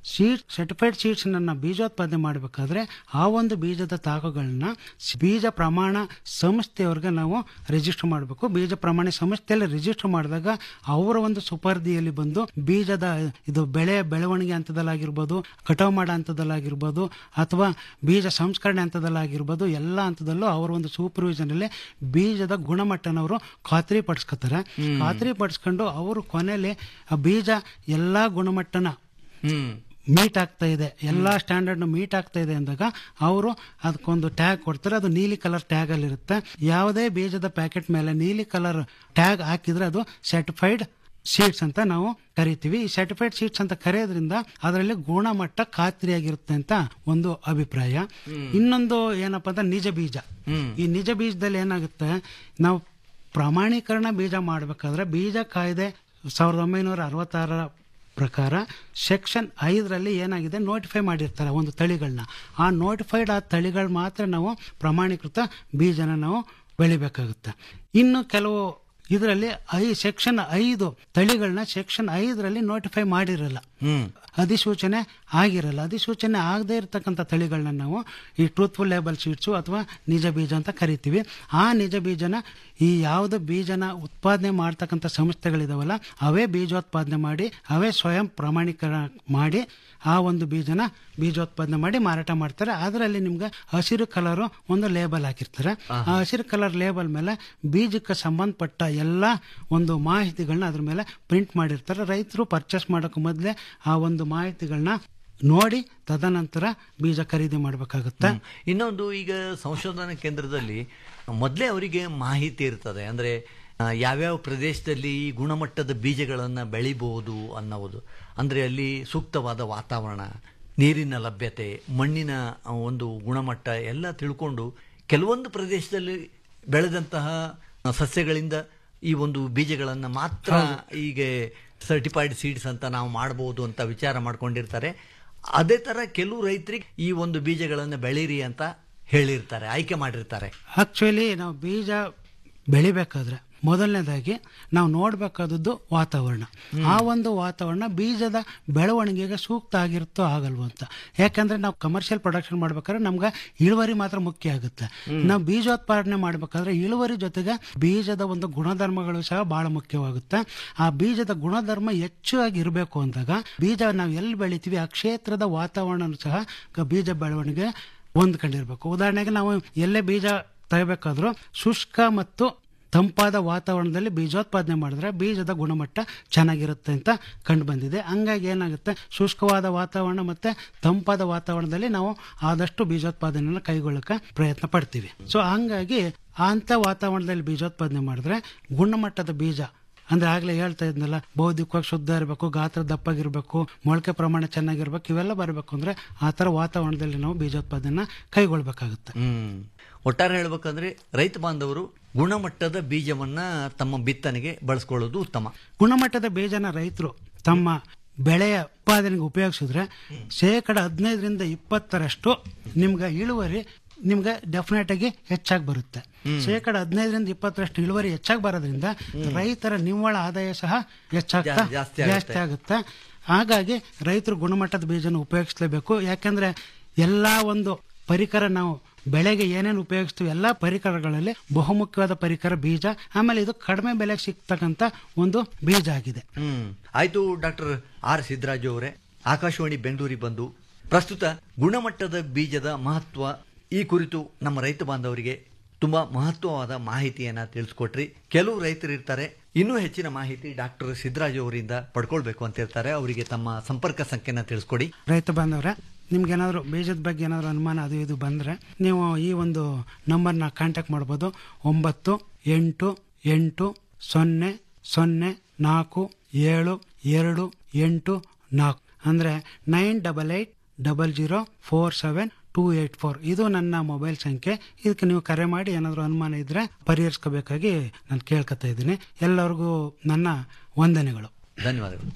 ಸೀಡ್ ಸರ್ಟಿಫೈಡ್ ಸೀಡ್ಸ್ ನನ್ನ ಬೀಜೋತ್ಪಾದನೆ ಮಾಡಬೇಕಾದ್ರೆ ಆ ಒಂದು ಬೀಜದ ತಾಕುಗಳನ್ನ ಬೀಜ ಪ್ರಮಾಣ ಸಂಸ್ಥೆಯವ್ರಿಗೆ ನಾವು ರಿಜಿಸ್ಟರ್ ಮಾಡಬೇಕು ಬೀಜ ಪ್ರಮಾಣ ಸಂಸ್ಥೆಯಲ್ಲಿ ರಿಜಿಸ್ಟರ್ ಮಾಡಿದಾಗ ಅವರ ಒಂದು ಸುಪರ್ದಿಯಲ್ಲಿ ಬಂದು ಬೀಜದ ಇದು ಬೆಳೆ ಬೆಳವಣಿಗೆ ಹಂತದಲ್ಲಾಗಿರ್ಬೋದು ಕಟಾವು ಮಾಡೋ ಹಂತದಲ್ಲಾಗಿರ್ಬೋದು ಅಥವಾ ಬೀಜ ಸಂಸ್ಕರಣೆ ಹಂತದಲ್ಲಾಗಿರ್ಬೋದು ಎಲ್ಲ ಹಂತದಲ್ಲೂ ಅವರ ಒಂದು ಸೂಪರ್ವಿಷನ್ ಅಲ್ಲಿ ಬೀಜದ ಗುಣಮಟ್ಟನವರು ಖಾತ್ರಿ ಪಡಿಸ್ಕೊತಾರೆ ಖಾತ್ರಿ ಪಡಿಸ್ಕೊಂಡು ಅವರು ಕೊನೆಯಲ್ಲಿ ಆ ಬೀಜ ಎಲ್ಲಾ ಗುಣಮಟ್ಟನ ಹ್ಮ್ ಮೀಟ್ ಆಗ್ತಾ ಇದೆ ಎಲ್ಲಾ ಸ್ಟ್ಯಾಂಡರ್ಡ್ ಮೀಟ್ ಆಗ್ತಾ ಇದೆ ಅಂದಾಗ ಅವರು ಅದಕ್ಕೊಂದು ಟ್ಯಾಗ್ ಕೊಡ್ತಾರೆ ಅದು ನೀಲಿ ಕಲರ್ ಟ್ಯಾಗ್ ಅಲ್ಲಿ ಇರುತ್ತೆ ಯಾವುದೇ ಬೀಜದ ಪ್ಯಾಕೆಟ್ ಮೇಲೆ ನೀಲಿ ಕಲರ್ ಟ್ಯಾಗ್ ಹಾಕಿದ್ರೆ ಅದು ಸರ್ಟಿಫೈಡ್ ಸೀಡ್ಸ್ ಅಂತ ನಾವು ಕರಿತೀವಿ ಈ ಸರ್ಟಿಫೈಡ್ ಸೀಡ್ಸ್ ಅಂತ ಕರೆಯೋದ್ರಿಂದ ಅದರಲ್ಲಿ ಗುಣಮಟ್ಟ ಖಾತ್ರಿಯಾಗಿರುತ್ತೆ ಅಂತ ಒಂದು ಅಭಿಪ್ರಾಯ ಇನ್ನೊಂದು ಏನಪ್ಪಾ ಅಂದ್ರೆ ನಿಜ ಬೀಜ ಈ ನಿಜ ಬೀಜದಲ್ಲಿ ಏನಾಗುತ್ತೆ ನಾವು ಪ್ರಮಾಣೀಕರಣ ಬೀಜ ಮಾಡಬೇಕಾದ್ರೆ ಬೀಜ ಕಾಯ್ದೆ ಸಾವಿರದ ಒಂಬೈನೂರ ಅರವತ್ತಾರರ ಪ್ರಕಾರ ಸೆಕ್ಷನ್ ಐದರಲ್ಲಿ ಏನಾಗಿದೆ ನೋಟಿಫೈ ಮಾಡಿರ್ತಾರೆ ಒಂದು ತಳಿಗಳನ್ನ ಆ ನೋಟಿಫೈಡ್ ಆ ತಳಿಗಳು ಮಾತ್ರ ನಾವು ಪ್ರಮಾಣೀಕೃತ ಬೀಜನ ನಾವು ಬೆಳಿಬೇಕಾಗುತ್ತೆ ಇನ್ನು ಕೆಲವು ಇದರಲ್ಲಿ ಐ ಸೆಕ್ಷನ್ ಐದು ತಳಿಗಳನ್ನ ಸೆಕ್ಷನ್ ಐದರಲ್ಲಿ ನೋಟಿಫೈ ಮಾಡಿರಲ್ಲ ಹ್ಮ್ ಅಧಿಸೂಚನೆ ಆಗಿರಲ್ಲ ಅಧಿಸೂಚನೆ ಆಗದೇ ಇರತಕ್ಕಂಥ ತಳಿಗಳನ್ನ ನಾವು ಈ ಟ್ರೂತ್ಫುಲ್ ಲೇಬಲ್ ಶೀಟ್ಸು ಅಥವಾ ನಿಜ ಬೀಜ ಅಂತ ಕರಿತೀವಿ ಆ ನಿಜ ಬೀಜನ ಈ ಯಾವುದೇ ಬೀಜನ ಉತ್ಪಾದನೆ ಮಾಡ್ತಕ್ಕಂಥ ಸಂಸ್ಥೆಗಳಿದಾವಲ್ಲ ಅವೇ ಬೀಜೋತ್ಪಾದನೆ ಮಾಡಿ ಅವೇ ಸ್ವಯಂ ಪ್ರಮಾಣೀಕರಣ ಮಾಡಿ ಆ ಒಂದು ಬೀಜನ ಬೀಜೋತ್ಪಾದನೆ ಮಾಡಿ ಮಾರಾಟ ಮಾಡ್ತಾರೆ ಅದರಲ್ಲಿ ನಿಮ್ಗೆ ಹಸಿರು ಕಲರು ಒಂದು ಲೇಬಲ್ ಹಾಕಿರ್ತಾರೆ ಆ ಹಸಿರು ಕಲರ್ ಲೇಬಲ್ ಮೇಲೆ ಬೀಜಕ್ಕೆ ಸಂಬಂಧಪಟ್ಟ ಎಲ್ಲ ಒಂದು ಮಾಹಿತಿಗಳನ್ನ ಅದ್ರ ಮೇಲೆ ಪ್ರಿಂಟ್ ಮಾಡಿರ್ತಾರೆ ರೈತರು ಪರ್ಚೇಸ್ ಮಾಡೋಕೆ ಮೊದಲೇ ಆ ಒಂದು ಮಾಹಿತಿಗಳನ್ನ ನೋಡಿ ತದನಂತರ ಬೀಜ ಖರೀದಿ ಮಾಡಬೇಕಾಗುತ್ತೆ ಇನ್ನೊಂದು ಈಗ ಸಂಶೋಧನಾ ಕೇಂದ್ರದಲ್ಲಿ ಮೊದಲೇ ಅವರಿಗೆ ಮಾಹಿತಿ ಇರ್ತದೆ ಅಂದ್ರೆ ಆ, ಯಾವ್ಯಾವ ಪ್ರದೇಶದಲ್ಲಿ ಈ ಗುಣಮಟ್ಟದ ಬೀಜಗಳನ್ನ ಬೆಳಿಬಹುದು ಅನ್ನೋದು ಅಂದ್ರೆ ಅಲ್ಲಿ ಸೂಕ್ತವಾದ ವಾತಾವರಣ ನೀರಿನ ಲಭ್ಯತೆ ಮಣ್ಣಿನ ಆ, ಒಂದು ಗುಣಮಟ್ಟ ಎಲ್ಲ ತಿಳ್ಕೊಂಡು ಕೆಲವೊಂದು ಪ್ರದೇಶದಲ್ಲಿ ಬೆಳೆದಂತಹ ಸಸ್ಯಗಳಿಂದ ಈ ಒಂದು ಬೀಜಗಳನ್ನ ಮಾತ್ರ ಈಗ ಸರ್ಟಿಫೈಡ್ ಸೀಡ್ಸ್ ಅಂತ ನಾವು ಮಾಡಬಹುದು ಅಂತ ವಿಚಾರ ಮಾಡ್ಕೊಂಡಿರ್ತಾರೆ ಅದೇ ತರ ಕೆಲವು ರೈತರಿಗೆ ಈ ಒಂದು ಬೀಜಗಳನ್ನು ಬೆಳೀರಿ ಅಂತ ಹೇಳಿರ್ತಾರೆ ಆಯ್ಕೆ ಮಾಡಿರ್ತಾರೆ ಆಕ್ಚುಲಿ ನಾವು ಬೀಜ ಬೆಳಿಬೇಕಾದ್ರೆ ಮೊದಲನೇದಾಗಿ ನಾವು ನೋಡಬೇಕಾದದ್ದು ವಾತಾವರಣ ಆ ಒಂದು ವಾತಾವರಣ ಬೀಜದ ಬೆಳವಣಿಗೆಗೆ ಸೂಕ್ತ ಆಗಿರುತ್ತೋ ಆಗಲ್ವೋ ಅಂತ ಯಾಕಂದ್ರೆ ನಾವು ಕಮರ್ಷಿಯಲ್ ಪ್ರೊಡಕ್ಷನ್ ಮಾಡ್ಬೇಕಾದ್ರೆ ನಮ್ಗೆ ಇಳುವರಿ ಮಾತ್ರ ಮುಖ್ಯ ಆಗುತ್ತೆ ನಾವು ಬೀಜೋತ್ಪಾದನೆ ಮಾಡ್ಬೇಕಾದ್ರೆ ಇಳುವರಿ ಜೊತೆಗೆ ಬೀಜದ ಒಂದು ಗುಣಧರ್ಮಗಳು ಸಹ ಬಹಳ ಮುಖ್ಯವಾಗುತ್ತೆ ಆ ಬೀಜದ ಗುಣಧರ್ಮ ಹೆಚ್ಚಾಗಿ ಇರಬೇಕು ಅಂದಾಗ ಬೀಜ ನಾವು ಎಲ್ಲಿ ಬೆಳಿತೀವಿ ಆ ಕ್ಷೇತ್ರದ ವಾತಾವರಣ ಸಹ ಕ- ಬೀಜ ಬೆಳವಣಿಗೆ ಹೊಂದ್ಕೊಂಡಿರ್ಬೇಕು ಉದಾಹರಣೆಗೆ ನಾವು ಎಲ್ಲೇ ಬೀಜ ತೆಗಬೇಕಾದ್ರೂ ಶುಷ್ಕ ಮತ್ತು ತಂಪಾದ ವಾತಾವರಣದಲ್ಲಿ ಬೀಜೋತ್ಪಾದನೆ ಮಾಡಿದ್ರೆ ಬೀಜದ ಗುಣಮಟ್ಟ ಚೆನ್ನಾಗಿರುತ್ತೆ ಅಂತ ಕಂಡು ಬಂದಿದೆ ಹಂಗಾಗಿ ಏನಾಗುತ್ತೆ ಶುಷ್ಕವಾದ ವಾತಾವರಣ ಮತ್ತೆ ತಂಪಾದ ವಾತಾವರಣದಲ್ಲಿ ನಾವು ಆದಷ್ಟು ಬೀಜೋತ್ಪಾದನೆಯನ್ನು ಕೈಗೊಳ್ಳಕ್ಕೆ ಪ್ರಯತ್ನ ಪಡ್ತೀವಿ ಸೊ ಹಂಗಾಗಿ ಅಂತ ವಾತಾವರಣದಲ್ಲಿ ಬೀಜೋತ್ಪಾದನೆ ಮಾಡಿದ್ರೆ ಗುಣಮಟ್ಟದ ಬೀಜ ಅಂದ್ರೆ ಆಗ್ಲೇ ಹೇಳ್ತಾ ಇದ್ನಲ್ಲ ಬೌದ್ಧಿಕವಾಗಿ ಶುದ್ಧ ಇರಬೇಕು ಗಾತ್ರ ದಪ್ಪಾಗಿರ್ಬೇಕು ಮೊಳಕೆ ಪ್ರಮಾಣ ಚೆನ್ನಾಗಿರ್ಬೇಕು ಇವೆಲ್ಲ ಬರಬೇಕು ಅಂದ್ರೆ ಆ ತರ ವಾತಾವರಣದಲ್ಲಿ ನಾವು ಬೀಜೋತ್ಪಾದನೆ ಕೈಗೊಳ್ಬೇಕಾಗುತ್ತೆ ಹ್ಮ್ ಒಟ್ಟಾರೆ ಹೇಳ್ಬೇಕಂದ್ರೆ ರೈತ ಬಾಂಧವರು ಗುಣಮಟ್ಟದ ಬೀಜವನ್ನ ತಮ್ಮ ಬಿತ್ತನೆಗೆ ಬಳಸ್ಕೊಳ್ಳೋದು ಉತ್ತಮ ಗುಣಮಟ್ಟದ ಬೀಜನ ರೈತರು ತಮ್ಮ ಬೆಳೆಯ ಉತ್ಪಾದನೆಗೆ ಉಪಯೋಗಿಸಿದ್ರೆ ಶೇಕಡ ಹದಿನೈದರಿಂದ ಇಪ್ಪತ್ತರಷ್ಟು ನಿಮ್ಗೆ ಇಳುವರಿ ನಿಮ್ಗೆ ಡೆಫಿನೆಟ್ ಆಗಿ ಹೆಚ್ಚಾಗಿ ಬರುತ್ತೆ ಶೇಕಡ ಹದಿನೈದರಿಂದ ಇಪ್ಪತ್ತರಷ್ಟು ಇಳುವರಿ ಹೆಚ್ಚಾಗಿ ಬರೋದ್ರಿಂದ ರೈತರ ನಿವ್ವಳ ಆದಾಯ ಸಹ ಹೆಚ್ಚಾಗ್ತಾ ಜಾ- ಜಾಸ್ತಿ ಆಗುತ್ತೆ. ಜಾಸ್ತಿ ಆಗುತ್ತೆ ಹಾಗಾಗಿ ರೈತರು ಗುಣಮಟ್ಟದ ಬೀಜನ ಉಪಯೋಗಿಸಲೇಬೇಕು ಯಾಕಂದ್ರೆ ಎಲ್ಲಾ ಒಂದು ಪರಿಕರ ನಾವು ಬೆಳೆಗೆ ಏನೇನು ಉಪಯೋಗಿಸ್ತೀವಿ ಎಲ್ಲಾ ಪರಿಕರಗಳಲ್ಲಿ ಬಹುಮುಖ್ಯವಾದ ಪರಿಕರ ಬೀಜ ಆಮೇಲೆ ಇದು ಕಡಿಮೆ ಬೆಲೆಗೆ ಸಿಗ್ತಕ್ಕಂತ ಒಂದು ಬೀಜ ಆಗಿದೆ ಹ್ಮ್ ಆಯ್ತು ಡಾಕ್ಟರ್ ಆರ್ ಸಿದ್ದರಾಜು ಅವರೇ ಆಕಾಶವಾಣಿ ಬೆಂಗಳೂರಿಗೆ ಬಂದು ಪ್ರಸ್ತುತ ಗುಣಮಟ್ಟದ ಬೀಜದ ಮಹತ್ವ ಈ ಕುರಿತು ನಮ್ಮ ರೈತ ಬಾಂಧವರಿಗೆ ತುಂಬಾ ಮಹತ್ವವಾದ ಮಾಹಿತಿಯನ್ನ ತಿಳಿಸ್ಕೊಟ್ರಿ ಕೆಲವು ರೈತರು ಇರ್ತಾರೆ ಇನ್ನೂ ಹೆಚ್ಚಿನ ಮಾಹಿತಿ ಡಾಕ್ಟರ್ ಸಿದ್ದರಾಜು ಅವರಿಂದ ಪಡ್ಕೊಳ್ಬೇಕು ಅಂತ ಇರ್ತಾರೆ ಅವರಿಗೆ ತಮ್ಮ ಸಂಪರ್ಕ ಸಂಖ್ಯೆನ ತಿಳಿಸ್ಕೊಡಿ ರೈತ ಬಾಂಧವ್ರೆ ನಿಮ್ಗೆ ಏನಾದ್ರು ಬೀಜದ ಬಗ್ಗೆ ಏನಾದ್ರು ಅನುಮಾನ ಅದು ಇದು ಬಂದ್ರೆ ನೀವು ಈ ಒಂದು ನಂಬರ್ನ ಕಾಂಟ್ಯಾಕ್ಟ್ ಮಾಡ್ಬೋದು ಒಂಬತ್ತು ಎಂಟು ಎಂಟು ಸೊನ್ನೆ ಸೊನ್ನೆ ನಾಲ್ಕು ಏಳು ಎರಡು ಎಂಟು ನಾಲ್ಕು ಅಂದ್ರೆ nine double eight double zero four seven two eight four ಇದು ನನ್ನ ಮೊಬೈಲ್ ಸಂಖ್ಯೆ ಇದಕ್ಕೆ ನೀವು ಕರೆ ಮಾಡಿ ಏನಾದರೂ ಅನುಮಾನ ಇದ್ರೆ ಪರಿಹರಿಸ್ಕೋಬೇಕಾಗಿ ನಾನು ಕೇಳ್ಕೊತಾ ಇದ್ದೀನಿ ಎಲ್ಲರಿಗೂ ನನ್ನ ವಂದನೆಗಳು ಧನ್ಯವಾದಗಳು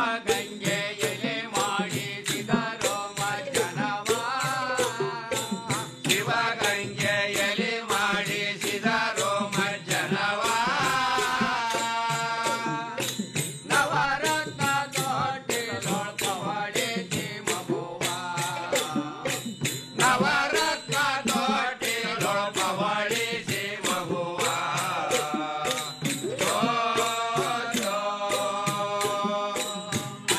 ಶಿವಗಂಗೆಯಲ್ಲಿ ಮಾಡಿಸಿದರು ಮಜ್ಜನವ ಶಿವಗಂಗೆಯಲ್ಲಿ ಮಾಡಿಸಿದರು ಮಜ್ಜನವ ನವರತ್ನ ತೊಟ್ಟಿಲೊಳ್ಪವಳಿಸಿ ಮಗುವ ನವರತ್ನ ತೊಟ್ಟಿಲೊಳ್ಪವಳಿಸಿ ಮಗುವ ಜೋ ಜೋ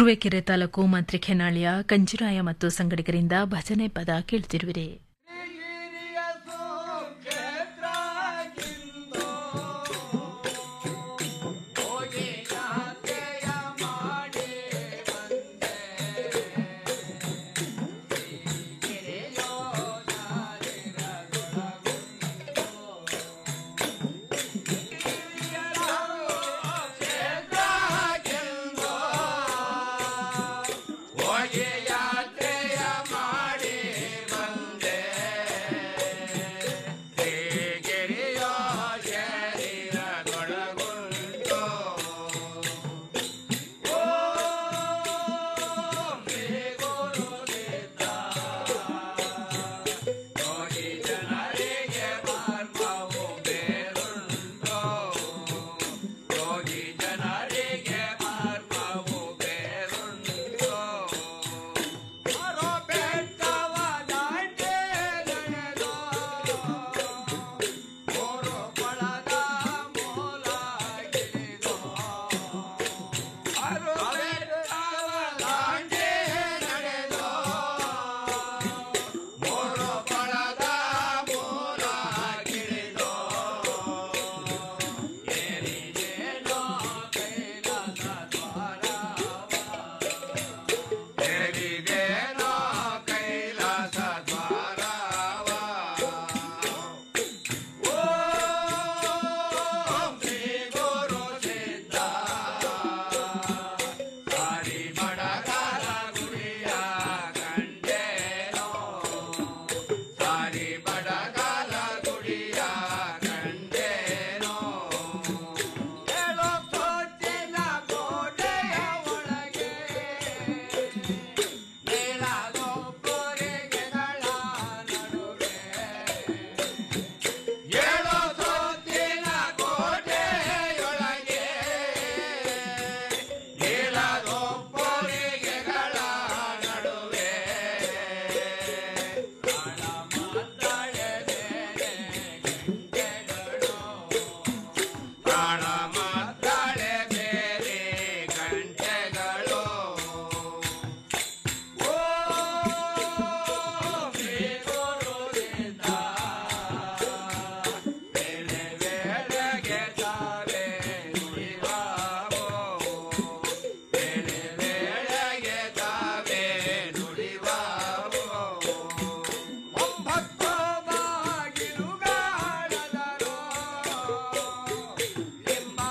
ತುರುವೇಕೆರೆ ತಾಲೂಕು ಮಂತ್ರಿಖೆನಾಳಿಯ ಕಂಜುರಾಯ ಮತ್ತು ಸಂಗಡಿಗರಿಂದ ಭಜನೆ ಪದ ಕೇಳ್ತಿರುವಿರಿ ಹಿರಿಯ ಸೋಕ್ಷೇತ್ರಕ್ಕಿಂದು ಹೋಗಿ ಯಾತ್ರೆಯ ಮಾಡಿ ಬಂದೆ ಗಿರಿಯೋ ಹೋಗಿ ಯಾತ್ರೆಯ ಮಾಡಿ ಬಂದೆ ಗಿರಿಯೋ ಶರೀರದೊಳಗುಂಟು ಓಂ ಶ್ರೀ ಗುರುಸಿದ್ಧ ಯೋಗಿ ಜನರಿಗೆ ಮಾರ್ಗವು ಬೇರುಂಟು ಯೋಗಿ ಜನರಿಗೆ ಮಾರ್ಗವು ಬೇರುಂಟು ಅರೋ ಬೆಟ್ಟವ ದಾಟಿ ನಡೆದು ಮೂರು ಕೊಳದ ಮೂಲ ಗಿಳಿದು ಅರೋ ಬೆಟ್ಟವ ದಾಟಿ ನಡೆದು ಮೂರು ಕೊಳದ ಮೂಲ ಗಿಳಿದು ಏರಿದೇನೋ ಕೈಲಾಸ ದ್ವಾರವ ಏರಿದೇನೋ ಕೈಲಾಸ ದ್ವಾರವ ಓಂ ಶ್ರೀ ಗುರು ಸಿದ್ಧ ಸಾರಿ ಬಡಗಾಲ ಗುಡಿಯ ಕಂಡೇನೋ ಸಾರಿ ಬಡಗಾಲ ಗುಡಿಯ ಕಂಡೇನೋ ಹೇಳೋ ಸೋಚಿನ ಕೋಟೆಯ ಒಳಗೆ ನೀಳಾದೋ ಕೋರಿಗೆಗಳ ನಡುವೆ ಏಳೋ ಸೋಚಿನ ಕೋಟೆಯೊಳಗೆ ನೀಳಾದೋ ಕೋರಿಗೆಗಳ ನಡುವೆ ಪ್ರಾಣ ಮಾತಾಡೆ ಬೇರೆ ಗಂಟೆಗಳು ಪ್ರಾಣ ಮಾತಾಳೆ ಬೇರೆ ಗಂಟೆಗಳು ಓ ಶ್ರೀ ಗುರುವಿಂದ ವೇಳೆ ವೇಳೆಗೆ ತಾವೇ ನುಡಿವಾವೋ ವೇಳೆ ವೇಳೆಗೆ ತಾವೇ ನುಡಿವಾವೋ ಒಂಬತ್ತು ಬಾಗಿಲುಗಾಳದರು ಎಂಬ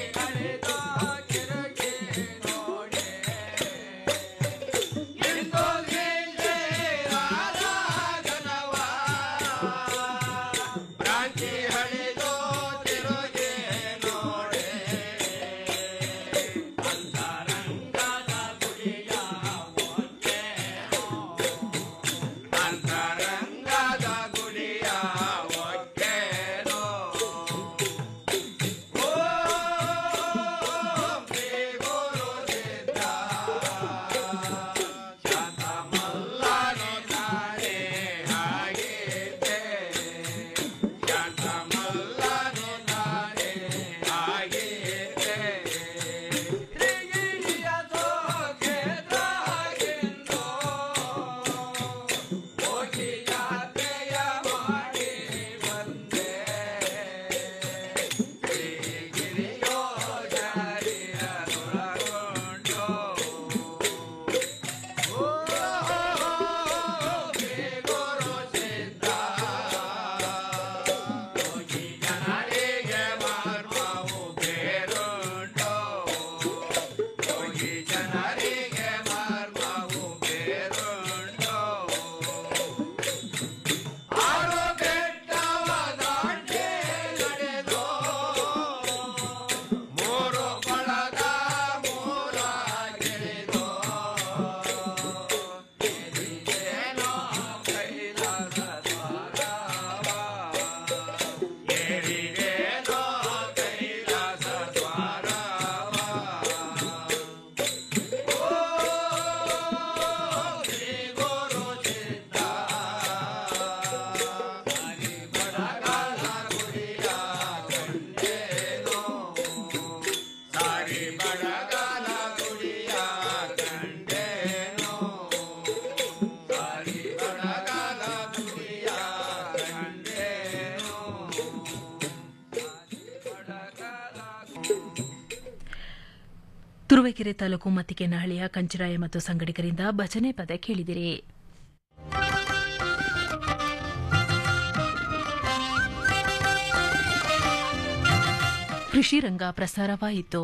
ತುರುವೇಕೆರೆ ತಾಲೂಕು ಮತ್ತಿಕೆನಹಳ್ಳಿಯ ಕಂಚರಾಯ ಮತ್ತು ಸಂಗಡಿಗರಿಂದ ಭಜನೆ ಪದ ಕೇಳಿದಿರಿ ಕೃಷಿ ರಂಗ ಪ್ರಸಾರವಾಯಿತು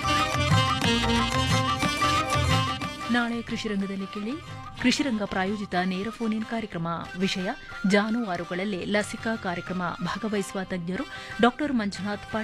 ನಾಳೆ ಕೃಷಿ ರಂಗದಲ್ಲಿ ಕೇಳಿ ಕೃಷಿರಂಗ ಪ್ರಾಯೋಜಿತ ನೇರ ಫೋನ್ ಇನ್ ಕಾರ್ಯಕ್ರಮ ವಿಷಯ ಜಾನುವಾರುಗಳಲ್ಲಿ ಲಸಿಕಾ ಕಾರ್ಯಕ್ರಮ ಭಾಗವಹಿಸುವ ತಜ್ಞರು ಡಾಕ್ಟರ್ ಮಂಜುನಾಥ್ ಪಾಳ್